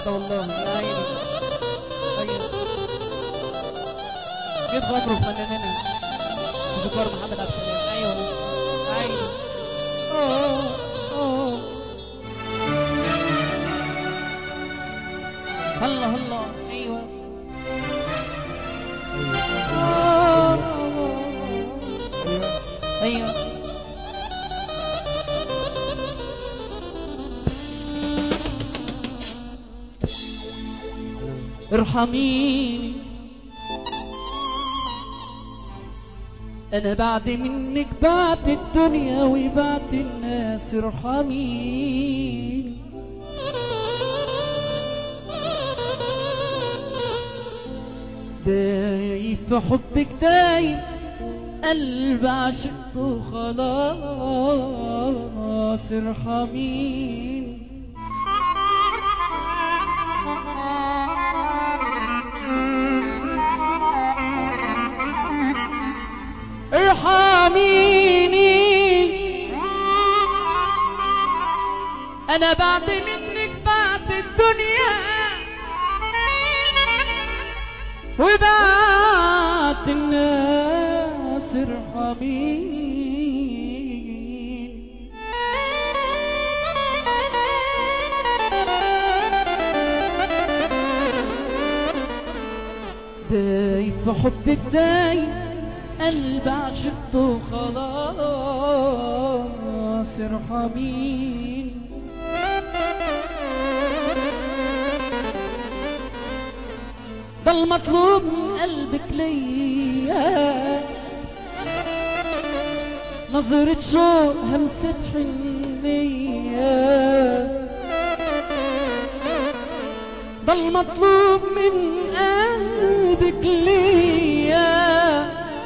حماده والله يا عيني ايوه جيب غمره فناننا ذكر محمد عبد السلام ايوه ايوه أوه، أوه. هلا هلا ايوه أوه، ايوه ارحميني انا بعد منك بعت الدنيا وبعت الناس ارحميني دايب في حبك دايب قلب عشقته خلاص ارحميني ارحميني انا بعد منك بعد الدنيا وبعد الناس ارحميني دايب في حبك دايب قلب عشقته خلاص ارحميني ده المطلوب من قلبك ليا نظرة شوق همسة حنية ده المطلوب من قلبك ليا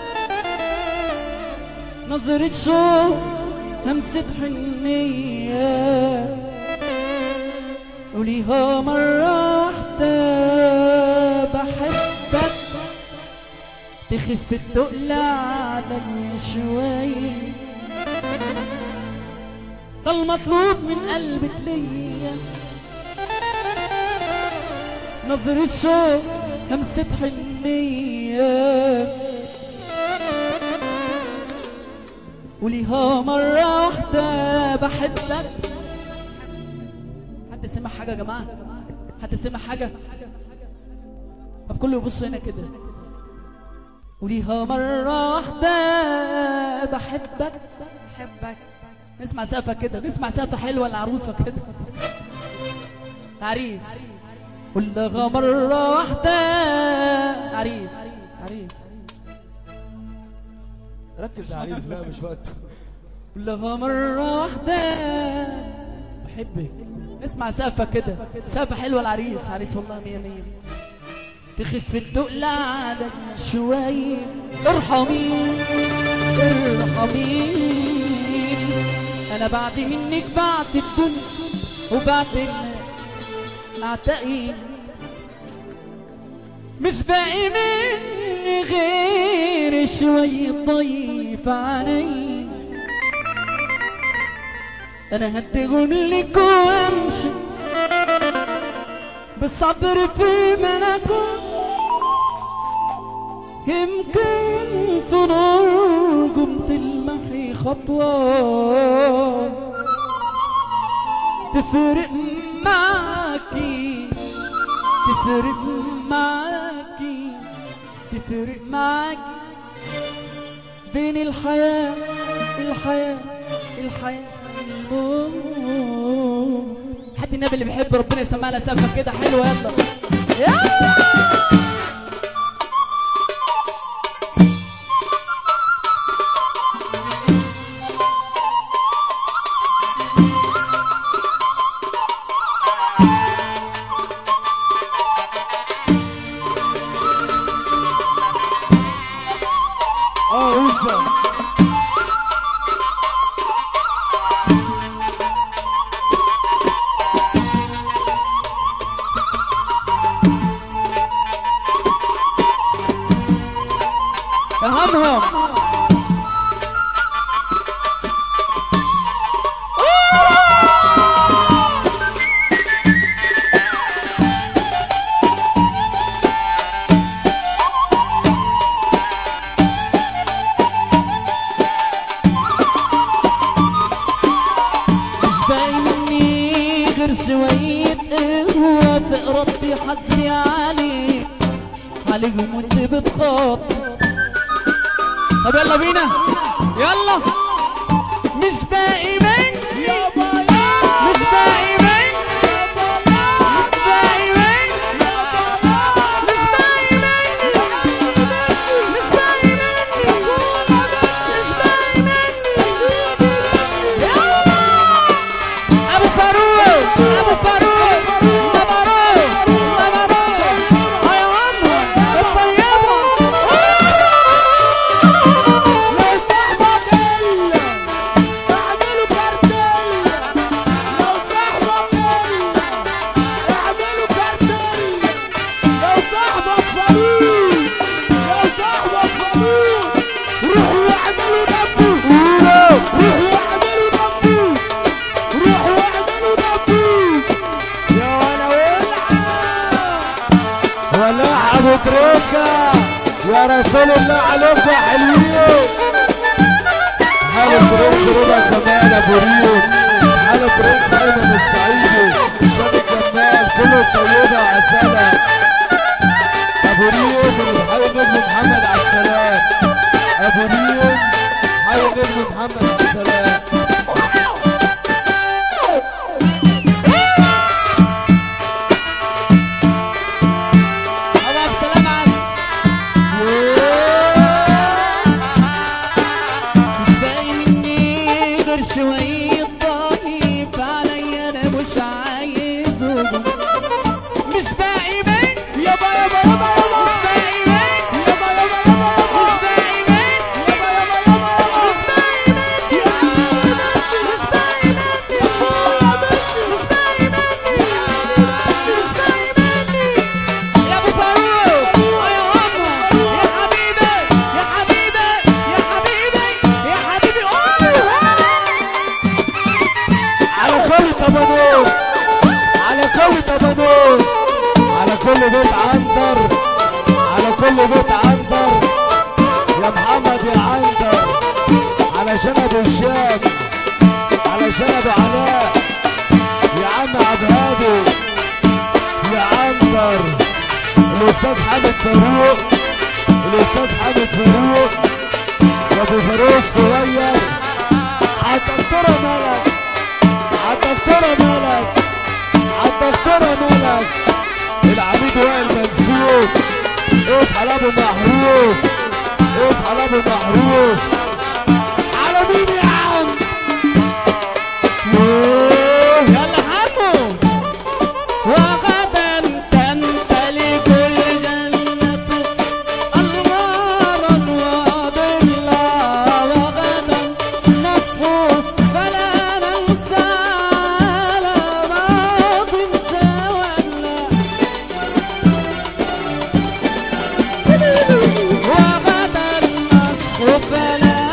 نظرة شوق همسة حنية قوليها مرة واحدة بحبك تخف التقل علي شوية ده المطلوب من قلبك ليا نظرة شوق همسة حنية قوليها مرة واحدة بحبك حد سمع حاجة يا جماعة حد سمع حاجة طب كله يبص هنا كده قوليها مرة واحدة بحبك بحبك نسمع سقفة كده نسمع سقفة حلوة العروسة كده عريس قولها مرة واحدة عريس عريس ركز يا عريس بقى مش وقته قولها مرة واحدة بحبك نسمع سقفة كده سقفة حلوة العريس عريس والله مية مية تخف التقل على شوية ارحمي ارحمي انا بعد منك بعد الدنيا وبعد الناس اعتقي مش باقي مني غير شوية طيب علي انا هديهم لك وامشي بالصبر في ملكوت يمكن في نرجم تلمحي خطوة تفرق معاكي تفرق معاكي تفرق معاكي بين الحياة الحياة الحياة والموت حد النبي اللي بيحب ربنا يسمع لها سقفة كده حلوة يلا يلا اه وشة غير شوية قهوة في إرادتي حظي عليك عليهم وانت بتخاف طب يلا بينا يلا مش باقي مني مش باقي مني مش باقي مني مش باقي مني مش باقي مني مش باقي مني يلا ابو فاروق ابو فاروق مبروك مبروك يا عمو الطيبه لو صاحبك إلا اعملوا كارتيل لو صاحبك إلا اعملوا كارتيل لو صاحبك فلوس لو صاحبك فلوس روحوا واعملوا دبوس روحوا واعملوا دبوس روحوا واعملوا دبوس يا ولا ولعة ولع ابو تريكة يا رسول الله عليكم يا حلوين حالة برنس رضا كمال ابو ريم حالة برنس ايمن الصعيدي شادي كمال كله طيبة وعسالة ابو ريم من حي نجم محمد على السلام ابو ريم حي نجم محمد على السلام ابو عبد السلام عزمي مش باقي مني غير شوية ضعيف عليا انا مش عايزهم مش باقي مني يابا يابا يابا يابا مش باقي مني يابا يابا يابا مش باقي مني يابا يابا يابا مش باقي مني مش باقي مني مش باقي مني مش باقي مني يا ابو فاروق يا عمو يا حبيبي يا حبيبي يا حبيبي يا حبيبي قولوا على كل تبانوس على كل تبانوس على كل بيت عنتر على كل بيت عنتر يا محمد يا عنتر علشان ابو هشام علشان ابو علاء يا عم عبد هادي يا عنتر الاستاذ حامد فاروق الاستاذ حامد فاروق يا ابو فاروق الصغير عالدكتوره ملك عالدكتوره ملك عالدكتوره ملك العميد وائل منسوب اصحى لابو محروس اصحى لابو محروس على مين يا عم يوه. يلا حمو وغدا تمتلك الجنة أنوارا وظلا وغدا نصفو فلا ننسى على ماض تولى وغدا النصف فلا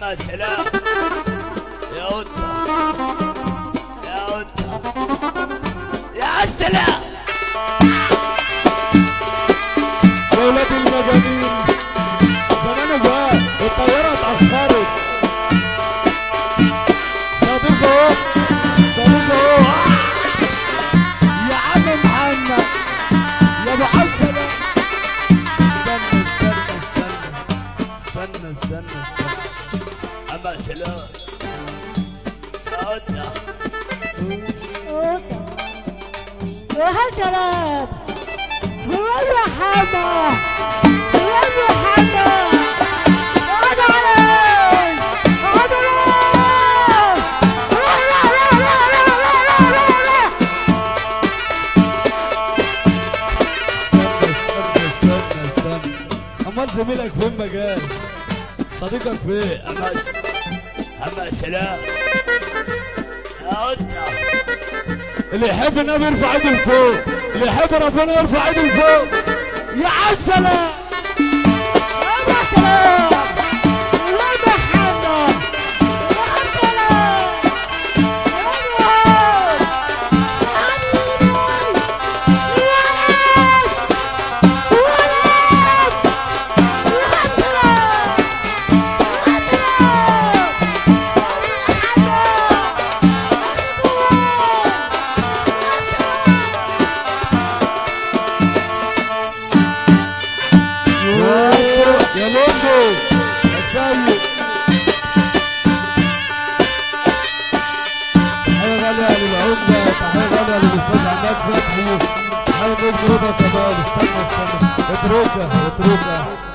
اما سلام يا قطة يا قطة يا سلام يا ولاد المجانين زمان بقى الطيارة اتأخرت صديق اهو صديق اهو يا عم محمد يا ابو حسن استنى استنى استنى استنى استنى استنى اما سلام يا قطة يا سلام يا حما يا حما اقعد علي اقعد علي استنى استنى استنى استنى امال زميلك فين ما جاش صديقك فين اما س... اما سلام يا قطة اللي يحب النبي يرفع ايده لفوق اللي يحب ربنا يرفع ايده لفوق يا عسلة يا سلام يا محمد يا سلام يا لوندو يا سيد تحية غالية للعمدة تحية غالية للأستاذ عماد فتحي تحية نجم رضا كمال استنى استنى اتركها اتركها